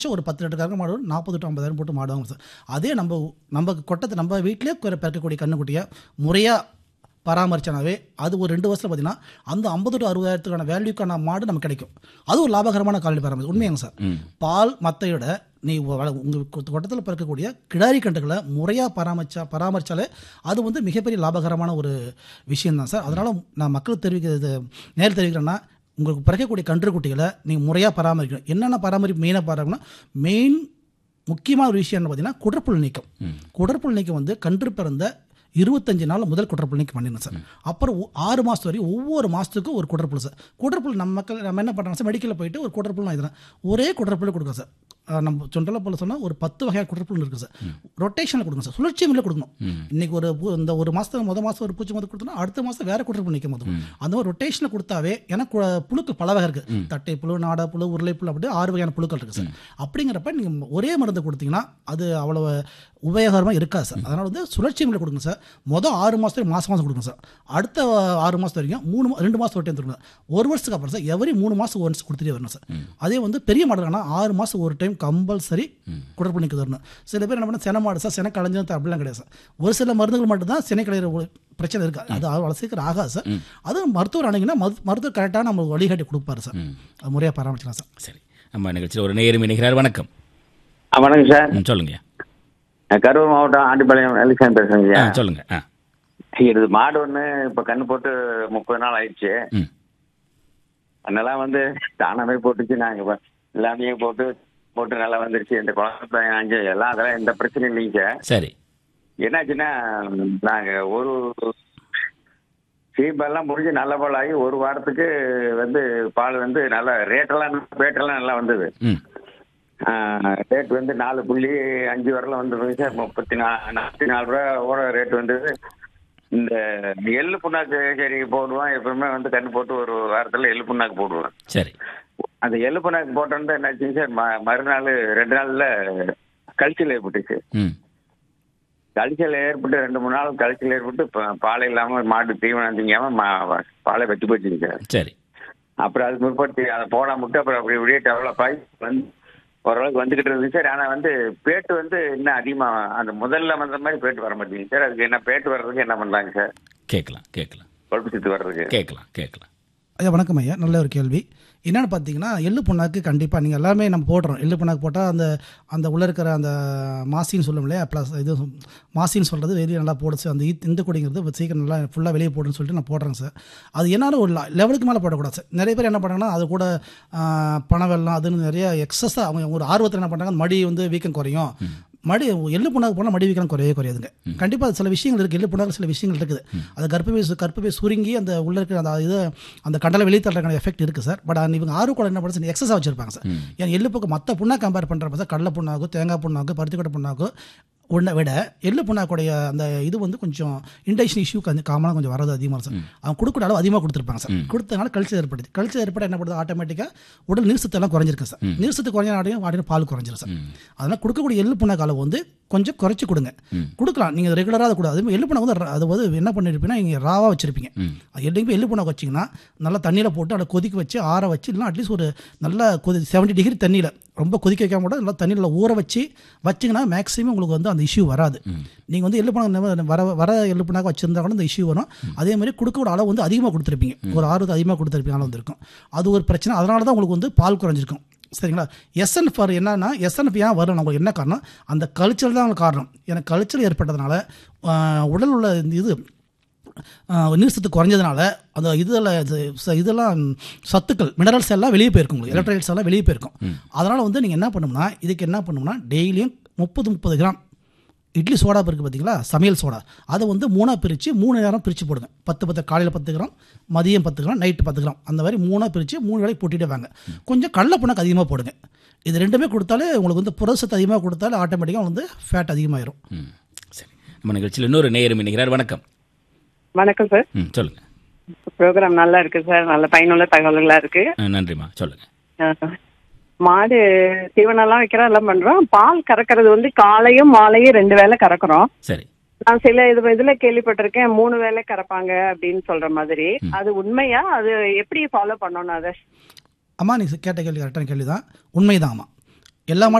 ஒரு பத்து லிட்டர் கறக்க மாடு நாற்பது டு ஐம்பதாயிரம் போட்டு மாடு வாங்குவோம் சார் அதே நம்ம நம்ம கொட்டத்தை நம்ம வீட்டிலே பிறக்கக்கூடிய கண்ணுக்குட்டியை முறையாக பராமரிச்சானாவே அது ஒரு ரெண்டு வருஷத்தில் பார்த்தீங்கன்னா அந்த ஐம்பது டு அறுபதாயிரத்துக்கான வேல்யூக்கான மாடு நமக்கு கிடைக்கும் அது ஒரு லாபகரமான கால்நடை பராமரிப்பு உண்மையாங்க சார் பால் மத்தையோட நீ உங்கள் கொட்டத்தில் பிறக்கக்கூடிய கிடாரி கன்றுகளை முறையாக பராமரிச்சா பராமரித்தாலே அது வந்து மிகப்பெரிய லாபகரமான ஒரு விஷயம்தான் சார் அதனால் நான் மக்களுக்கு தெரிவிக்கிறது நேரில் தெரிவிக்கிறேன்னா உங்களுக்கு பிறக்கக்கூடிய கன்றுக்குட்டிகளை நீங்கள் முறையாக பராமரிக்கணும் என்னென்ன பராமரிப்பு மெயினாக பாருங்கன்னா மெயின் முக்கியமான ஒரு விஷயம் என்ன பார்த்தீங்கன்னா குடற்புல் நீக்கம் குடற்புல் நீக்கம் வந்து கன்று பிறந்த இருபத்தஞ்சு நாள் முதல் குடற்புல் நீக்கம் பண்ணிடணும் சார் அப்புறம் ஒ- ஆறு மாதம் வரையும் ஒவ்வொரு மாதத்துக்கும் ஒரு குடற்புல் சார் குடற்புல் நம்ம மக்கள் நம்ம என்ன பண்ணுறாங்க சார் மெடிக்கலில் போயிட்டு ஒரு குடற்புல் நான் இதெல்லாம் ஒரே குடற்புல் கொடுக்கும் சார் அஹ் நம்ம சொண்டல போல சொன்னால் ஒரு பத்து வகையான குடற்புல் இருக்குது சார் ரொட்டேஷனில் கொடுங்க சார் சுழற்சி முறையில் கொடுக்கணும் இன்னைக்கு ஒரு பூ- இந்த ஒரு மாதத்துக்கு முத மாதம் ஒரு பூச்சி மருந்து கொடுத்தோம்னா அடுத்த மாதம் வேற குடற்புல் நிற்கும் போது அந்த மாதிரி ரொட்டேஷனில் கொடுத்தாவே ஏன்னா கு- புழுக்கள் பல வகை இருக்குது தட்டை புழு நாடா புழு உருளை புழு அப்படி ஆறு வகையான புழுக்கள் இருக்குது சார் அப்படிங்கிறப்ப நீங்கள் ஒரே மருந்து கொடுத்தீங்கன்னா அது அவ்வளோ உபயோகரமாக இருக்காது சார் அதனால் வந்து சுழற்சி முறையில் கொடுங்க சார் மொதல் ஆறு மாதத்துக்கு மாதம் மாதம் கொடுங்க சார் அடுத்த ஆறு மாதம் வரைக்கும் மூணு மா- ரெண்டு மாதம் ஒரு டைம் கொடுங்க ஒரு வருஷத்துக்கு அப்புறம் சார் எவரி மூணு மாதம் ஒன்ஸ் கொடுத்துட்டே வரணும் சார் அதே வந்து பெரிய மாடுகள்னா ஆறு மாதம் ஒரு டைம் கம்பல்சரி குடற்பு நிற்க வரணும் சில பேர் என்ன பண்ண சென மாடு சார் சென களைஞ்சு அப்படிலாம் கிடையாது சார் ஒரு சில மருந்துகள் மட்டும்தான் செனை களையிற ஒரு பிரச்சனை இருக்குது அது அவ்வளோ சீக்கிரம் ஆகாது சார் அது மருத்துவர் ஆனீங்கன்னா மரு- மருத்துவர் கரெக்டாக நம்ம வழிகாட்டி கொடுப்பாரு சார் அது முறையாக பராமரிக்கலாம் சார் சரி நம்ம நிகழ்ச்சியில் ஒரு நேயரும் இணைகிறார் வணக்கம் ஆ, வணக்கம் சார் ம், சொல்லுங்க நான் கரூர் மாவட்டம் ஆண்டிப்பாளையம் எலிசாமி பேசுறேங்க ஆ ஐயா. சொல்லுங்க ஆ இது மாடு ஒன்று இப்போ கண்ணு போட்டு முப்பது நாள் ஆயிடுச்சு ம் அதெல்லாம் வந்து தானாவே போட்டுச்சு நாங்கள் எல்லாமே போட்டு போட்டு நல்லா வந்துருச்சு இந்த குழந்தை அஞ்சு எல்லாம் அதெல்லாம் எந்த பிரச்சனையும் இல்லைங்க சார் சரி என்னாச்சுன்னா நாங்கள் ஒரு சீப்பெல்லாம் முடிஞ்சு நல்ல பால் ஆகி ஒரு வாரத்துக்கு வந்து பால் வந்து நல்லா ரேட்டெல்லாம் ரேட்டெல்லாம் நல்லா வந்தது ம் ரேட் வந்து நாலு புள்ளி அஞ்சு வரலாம் வந்துருங்க சார் முப்பத்தி நா நாற்பத்தி நாலு ரூபா ஓட ரேட் வந்தது இந்த எள்ளு புண்ணாக்கு சரி போடுவோம் எப்பவுமே வந்து கண்ணு போட்டு ஒரு வாரத்தில் எள்ளு புண்ணாக்கு போடுவேன் சரி அந்த எள்ளு புண்ணாக்கு போட்டோன்னு என்னாச்சுங்க சார் ம மறுநாள் ரெண்டு நாளில் கழிச்சல் ஏற்பட்டுச்சு ம் கழிச்சல் ஏற்பட்டு ரெண்டு மூணு நாள் கழிச்சல் ஏற்பட்டு ப- பால் இல்லாமல் மாடு தீவனம் திங்காமல் மா பாலை வெட்டி போச்சுங்க சார் சரி அப்புறம் அதுக்கு முற்படுத்தி அதை போடாம விட்டு அப்புறம் அப்படி இப்படியே டெவலப் ஆகி வந்து ஓரளவுக்கு வந்துகிட்டு இருந்துச்சு சார் ஆனால் வந்து பேட்டு வந்து இன்னும் அதிகமாக அந்த முதல்ல வந்த மாதிரி பேட்டு வர மாட்டேங்குது சார் அதுக்கு என்ன பேட்டு வர்றதுக்கு என்ன பண்ணுறாங்க சார் கேட்கலாம் கேட்கலாம் கொழுப்பு சத்து வர்றதுக்கு கேட்கலாம் கேட்கலாம் ஐயா வணக்கம் ஐயா நல்ல ஒரு கேள்வி என்னென்னு பார்த்தீங்கன்னா எள்ளு புண்ணாக்கு கண்டிப்பாக நீங்கள் எல்லாமே நம்ம போடுறோம் எள்ளு புண்ணாக்கு போட்டால் அந்த அந்த உள்ளே இருக்கிற அந்த மாசின்னு சொல்லும் இல்லையா ப்ளஸ் இது மாசின்னு சொல்கிறது வெளியே நல்லா போடுச்சு அந்த ஈத் இந்த கொடிங்கிறது சீக்கிரம் நல்லா ஃபுல்லாக வெளியே போடுன்னு சொல்லிட்டு நான் போடுறேங்க சார் அது என்னாலும் ஒரு லெவலுக்கு மேலே போடக்கூடாது சார் நிறைய பேர் என்ன பண்ணுறாங்கன்னா அது கூட ஆ, பணம் வெள்ளம் அதுன்னு நிறைய எக்ஸஸாக அவங்க ஒரு ஆர்வத்தில் என்ன பண்ணுறாங்க மடி வந்து வீக்கம் குறையும் மடி எள்ளு புண்ணாக்கு போனால் மடி வீக்கம் குறையவே குறையாதுங்க கண்டிப்பாக சில விஷயங்கள் இருக்குது எள்ளு புண்ணாக்கு சில விஷயங்கள் இருக்குது அது கர்ப்பப்பை சு- கர்ப்பப்பை சுருங்கி அந்த உள்ள இருக்கிற அந்த இது அந்த கடலை வெளியே தள்ளுறதுக்கான எஃபெக்ட் இருக்குது சார் பட் அந்த இவங்க ஆறு கூட என்ன பண்ணுறது எக்ஸஸாக வச்சிருப்பாங்க சார் ஏன் எள்ளு பக்கம் மற்ற புண்ணா கம்பேர் பண்ணுறப்ப சார் கடலை புண்ணாக்கு தேங்காய் புண்ணாக்கு பருத்திக்கொட்டை புண்ணாக்கு உன்னை விட எள்ளு புண்ணாக்குடைய அந்த இது வந்து கொஞ்சம் இன்டைஷன் இஷ்யூ கொஞ்சம் காமனாக கொஞ்சம் வரது அதிகமாக சார் அவங்க கொடுக்குற அளவு அதிகமாக கொடுத்துருப்பாங்க சார் கொடுத்தனால கழிச்சல் ஏற்படுது கழிச்சல் ஏற்பட என்ன பண்ணுது ஆட்டோமேட்டிக்காக உடல் நீர்சத்தெல்லாம் குறைஞ்சிருக்கு சார் நீர்சத்து குறைஞ்ச நாடையும் வாடின பால் குறைஞ்சிரும் சார் அதனால் கொடுக்கக்கூடிய எள்ளு புண்ணாக்கு அளவு வந்து கொஞ்சம் குறைச்சி கொடுங்க கொடுக்கலாம் நீங்கள் ரெகுலராக அதை கூட அதே மாதிரி எள்ளு புண்ணாக்கு வந்து ர- அது வந்து என்ன பண்ணிருப்பீங்கன்னா நீங்கள் ராவாக வச்சிருப்பீங்க அது என்றைக்குமே எள்ளு புண்ணாக்கு வச்சிங்கன்னா நல்லா தண்ணியில் போட்டு அதை கொதிக்க வச்சு ஆற வச்சு இல்லைனா அட்லீஸ்ட் ஒரு நல்ல கொதி செவன்ட்டி டிகிரி தண்ணியில் ரொம்ப கொதிக்க வைக்காம கூட நல்லா தண்ணியில் ஊற வச்சு வச்சிங்கன்னா மேக்ஸிமம் உங்களுக்கு வந்து அந்த இஷ்யூ வராது நீங்கள் வந்து எள்ளு புண்ணாக்கு வர வர எள்ளு புண்ணாக்கு வச்சிருந்தா கூட இந்த இஷ்யூ வரும் அதே மாதிரி கொடுக்கக்கூடிய அளவு வந்து அதிகமாக கொடுத்துருப்பீங்க ஒரு ஆர்வத்தை அதிகமாக கொடுத்துருப்பீங்க அளவு வந்திருக்கும் அது ஒரு பிரச்சனை அதனால தான் உங்களுக்கு வந்து பால் குறைஞ்சிருக்கும் சரிங்களா எஸ்என் ஃபார் என்னன்னா எஸ்என்எஃப் ஏன் வரும் உங்களுக்கு என்ன காரணம் அந்த கல்ச்சர் தான் காரணம் எனக்கு கல்ச்சர் ஏற்பட்டதுனால ஆஹ், உடல் உள்ள இந்த இது ஆஹ், நீர் சத்து குறைஞ்சதுனால அந்த இதில் இதெல்லாம் சத்துக்கள் மினரல்ஸ் எல்லாம் வெளியே போயிருக்கும் உங்களுக்கு எலக்ட்ரைட்ஸ் எல்லாம் வெளியே போயிருக்கும் அதனால் வந்து நீங்கள் என்ன பண்ணணும்னா இதுக்கு என்ன பண்ணணும்னா டெய்லியும் முப்பது முப்பது கிராம் இட்லி சோடா இருக்குது பார்த்தீங்களா சமையல் சோடா அதை வந்து மூணாக பிரித்து மூணு நேரம் பிரித்து போடுங்க பத்து பத்து காலையில் பத்து கிராம் மதியம் பத்து கிராம் நைட்டு பத்து கிராம் அந்த மாதிரி மூணாக பிரித்து மூணு வேலைக்கு போட்டுட்டே வாங்க கொஞ்சம் கடலை புண்ணாக்கு அதிகமாக போடுங்க இது ரெண்டுமே கொடுத்தாலே உங்களுக்கு வந்து புரசத்து அதிகமாக கொடுத்தாலே ஆட்டோமேட்டிக்காக வந்து ஃபேட் அதிகமாயிரும் ம் சரி நம்ம நிகழ்ச்சியில் இன்னொரு நேயரும் இணைகிறார் வணக்கம் வணக்கம் சார் ம் சொல்லுங்க ப்ரோக்ராம் நல்லா இருக்கு சார் நல்ல பயனுள்ள தகவல்களா இருக்கு ஆ, நன்றிம்மா சொல்லுங்க அஹ், மாடு தீவனம்லாம் வைக்கிறோம் எல்லாம் பண்றோம் பால் கறக்கிறது வந்து காலையும் மாலையும் ரெண்டு வேளை கறக்குறோம் சரி நான் சில இது இதுல கேள்விப்பட்டிருக்கேன் மூணு வேளை கறப்பாங்க அப்படின்னு சொல்ற மாதிரி அது உண்மையா அது எப்படி ஃபாலோ பண்ணணும் அதை அம்மா நீ கேட்ட கேள்வி கரெக்டான கேள்வி தான் உண்மைதான் அம்மா எல்லா